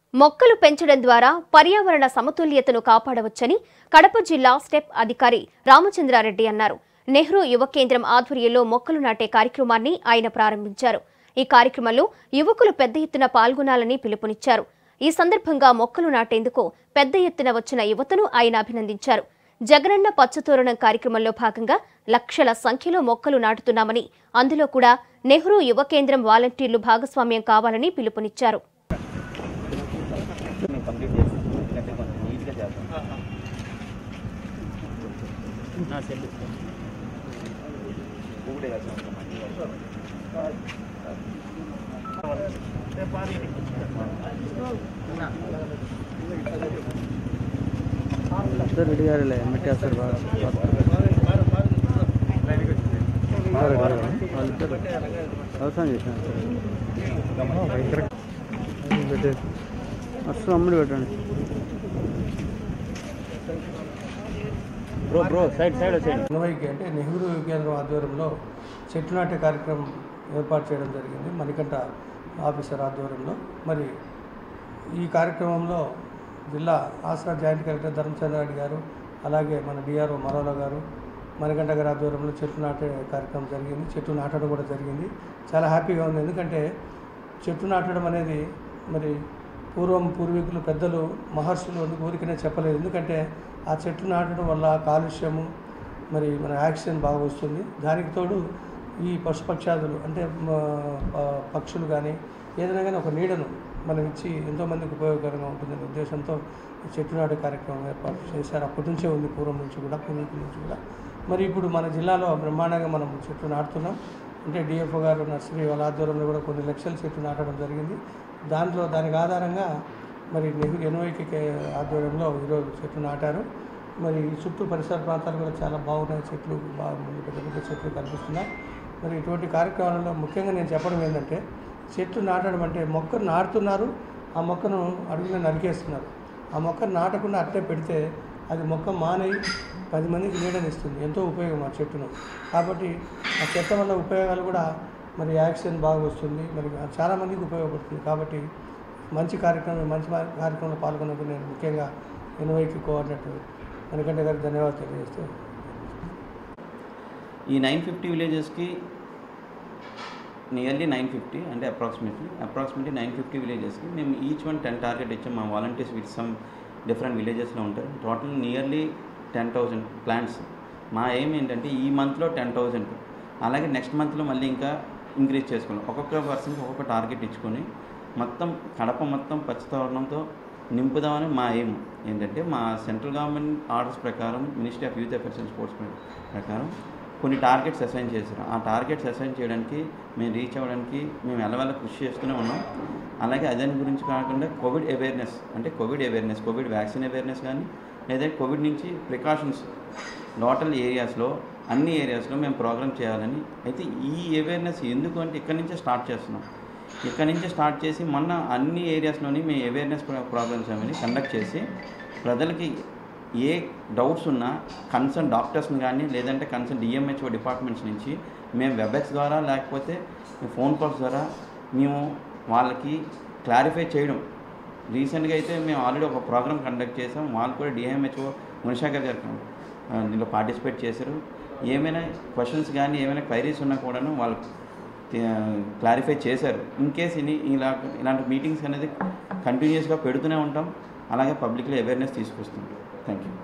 మొక్కలు పెంచడం ద్వారా పర్యావరణ సమతుల్యతను కాపాడవచ్చని కడప జిల్లా స్టెప్ అధికారి రామచంద్రారెడ్డి అన్నారు నెహ్రూ యువ కేంద్రం ఆధ్వర్యంలో మొక్కలు నాటే కార్యక్రమాన్ని ఆయన ప్రారంభించారు ఈ కార్యక్రమంలో యువకులు పెద్ద ఎత్తున పాల్గొనాలని పిలుపునిచ్చారు ఈ సందర్భంగా మొక్కలు నాటేందుకు పెద్ద ఎత్తున వచ్చిన యువతను ఆయన అభినందించారు జగనన్న పచ్చతోరణం కార్యక్రమంలో భాగంగా లక్షల సంఖ్యలో మొక్కలు నాటుతున్నామని అందులో కూడా నెహ్రూ యువ కేంద్రం వాలంటీర్లు భాగస్వామ్యం కావాలని పిలుపునిచ్చారు మేము కంప్లీట్ చేస్తాం ఎందుకంటే కొంచెం నీట్గా చేస్తాం నా సెల్ ఒకటే చేస్తాం సార్ విడిగారులే మెట్టేస్తారు బాగా వాళ్ళిద్దరు వ్యవసాయం చేశాను సార్ పెట్టేసి అసలు అమ్ముడు పెట్టండి బ్రో బ్రో సైడ్ సైడ్ వచ్చేయండి ఎనభైకి అంటే నెహ్రూ యువ కేంద్రం ఆధ్వర్యంలో చెట్లు నాటే కార్యక్రమం ఏర్పాటు చేయడం జరిగింది మణికంఠ ఆఫీసర్ ఆధ్వర్యంలో మరి ఈ కార్యక్రమంలో జిల్లా ఆసరా జాయింట్ కలెక్టర్ ధర్మచంద్రారెడ్డి గారు అలాగే మన డిఆర్ఓ మరోలా గారు మణికంఠ గారి ఆధ్వర్యంలో చెట్లు నాటే కార్యక్రమం జరిగింది చెట్లు నాటడం కూడా జరిగింది చాలా హ్యాపీగా ఉంది ఎందుకంటే చెట్లు నాటడం అనేది మరి పూర్వం పూర్వీకులు పెద్దలు మహర్షులు అందుకు ఊరికనే చెప్పలేదు ఎందుకంటే ఆ చెట్లు నాటడం వల్ల కాలుష్యము మరి మన యాక్సిజన్ బాగా వస్తుంది దానికి తోడు ఈ పశుపక్షాదులు అంటే మ- ప- పక్షులు కానీ ఏదైనా కానీ ఒక నీడను మనం ఇచ్చి ఎంతోమందికి ఉపయోగకరంగా ఉంటుందనే ఉద్దేశంతో ఈ చెట్లు నాటే కార్యక్రమం ఏర్పాటు చేశారు అప్పటి నుంచే ఉంది పూర్వం నుంచి కూడా పూర్వీకుల నుంచి కూడా మరి ఇప్పుడు మన జిల్లాలో బ్రహ్మాండంగా మనం చెట్లు నాటుతున్నాం అంటే డిఎఫ్ఓ గారు నర్సరీ వాళ్ళ ఆధ్వర్యంలో కూడా కొన్ని లక్షల చెట్లు నాటడం జరిగింది దాంట్లో దానికి ఆధారంగా మరి నెహ్రూ ఎన్వైకి ఆధ్వర్యంలో ఈరోజు చెట్లు నాటారు మరి ఈ చుట్టూ పరిసర ప్రాంతాలు కూడా చాలా బాగున్నాయి చెట్లు బాగుంది పెద్ద పెద్ద చెట్లు కనిపిస్తున్నాయి మరి ఇటువంటి కార్యక్రమాలలో ముఖ్యంగా నేను చెప్పడం ఏంటంటే చెట్లు నాటడం అంటే మొక్కను నాటుతున్నారు ఆ మొక్కను అడుగున నరికేస్తున్నారు ఆ మొక్కను నాటకుండా అట్టే పెడితే అది మొక్క మానై పది మందికి నీడనిస్తుంది ఎంతో ఉపయోగం ఆ చెట్టును కాబట్టి ఆ చెట్ల వల్ల ఉపయోగాలు కూడా మరి యాక్సిజన్ బాగా వస్తుంది మరి చాలామందికి ఉపయోగపడుతుంది కాబట్టి మంచి కార్యక్రమం మంచి మా- కార్యక్రమంలో పాల్గొన్నందుకు నేను ముఖ్యంగా ఎన్వైకి కోఆర్డినేటర్ మణికంఠ గారికి ధన్యవాదాలు తెలియజేస్తూ ఈ నైన్ ఫిఫ్టీ విలేజెస్కి నియర్లీ నైన్ ఫిఫ్టీ అంటే అప్రాక్సిమేట్లీ అప్రాక్సిమేట్లీ నైన్ ఫిఫ్టీ విలేజెస్కి మేము ఈచ్ వన్ టెన్ టార్గెట్ ఇచ్చాం మా వాలంటీర్స్ విత్ సమ్ డిఫరెంట్ విలేజెస్లో ఉంటారు total nearly ten thousand plants మా ఎయిమ్ ఏంటంటే ఈ మంత్లో టెన్ థౌజండ్ అలాగే నెక్స్ట్ మంత్లో మళ్ళీ ఇంకా ఇంక్రీజ్ చేసుకోవాలి ఒక్కొక్క పర్సన్కి ఒక్కొక్క టార్గెట్ ఇచ్చుకొని మొత్తం కడప మొత్తం పచ్చతవరణంతో నింపుదామని మా ఎయిమ్ ఏంటంటే మా సెంట్రల్ గవర్నమెంట్ ఆర్డర్స్ ప్రకారం ministry of youth affairs and sports ప్రకారం కొన్ని టార్గెట్స్ అసైన్ చేశారు ఆ టార్గెట్స్ అసైన్ చేయడానికి మేము రీచ్ అవ్వడానికి మేము ఎలవెల్ల కృషి చేస్తూనే ఉన్నాం అలాగే అదే గురించి కాకుండా కోవిడ్ అవేర్నెస్ అంటే Covid awareness Covid vaccine awareness కానీ లేదా కోవిడ్ నుంచి ప్రికాషన్స్ లోటల్ ఏరియాస్లో అన్ని ఏరియాస్లో మేము ప్రోగ్రామ్ చేయాలని అయితే ఈ అవేర్నెస్ ఎందుకు అంటే ఇక్కడి నుంచే స్టార్ట్ చేస్తున్నాం ఇక్కడి నుంచే స్టార్ట్ చేసి మొన్న అన్ని ఏరియాస్లోని మేము అవేర్నెస్ ప్రోగ్రామ్స్ ఏమని కండక్ట్ చేసి ప్రజలకి ఏ డౌట్స్ ఉన్నా కన్సర్న్ డాక్టర్స్ని కానీ లేదంటే కన్సర్న్ డిఎంహెచ్ఓ డిపార్ట్మెంట్స్ నుంచి మేము వెబ్ఎక్స్ ద్వారా లేకపోతే ఫోన్ కాల్స్ ద్వారా మేము వాళ్ళకి క్లారిఫై చేయడం రీసెంట్గా అయితే మేము ఆల్రెడీ ఒక ప్రోగ్రామ్ కండక్ట్ చేసాం వాళ్ళు కూడా డిఎంహెచ్ఓ మునిశాఖర్ గారు ఆ, దీనిలో పార్టిసిపేట్ చేశారు ఏమైనా క్వశ్చన్స్ కానీ ఏమైనా క్వైరీస్ ఉన్నా కూడాను వాళ్ళు క్లారిఫై చేశారు ఇన్ కేస్ ఇని ఇలా ఇలాంటి మీటింగ్స్ అనేది కంటిన్యూస్గా పెడుతూనే ఉంటాం అలాగే పబ్లిక్లో అవేర్నెస్ తీసుకొస్తాం థ్యాంక్ యూ